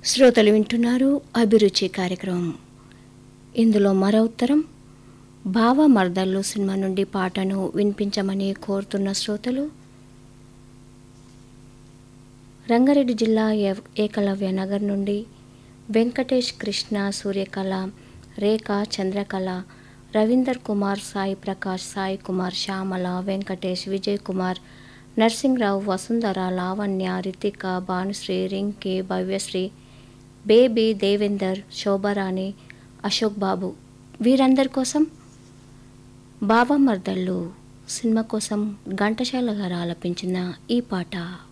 శ్రోతలు వింటున్నారు అభిరుచి కార్యక్రమం ఇందులో మరో ఉత్తరం భావ మర్దళ్ళు సినిమా నుండి పాటను వినిపించమని కోరుతున్న శ్రోతలు రంగారెడ్డి జిల్లా ఏ- ఏకలవ్య నగర్ నుండి వెంకటేష్ కృష్ణ సూర్యకళ రేఖ చంద్రకళ రవీందర్ కుమార్ సాయి ప్రకాష్ సాయి కుమార్ శ్యామల వెంకటేష్ విజయ్ కుమార్ నర్సింగ్రావు వసుంధర లావణ్య రితిక భానుశ్రీ రింకి భవ్యశ్రీ బేబీ దేవేందర్ శోభారాణి అశోక్ బాబు వీరందరి కోసం బాబా మర్దళ్ళు సినిమా కోసం ఘంటసాల గారు ఆలపించిన ఈ పాట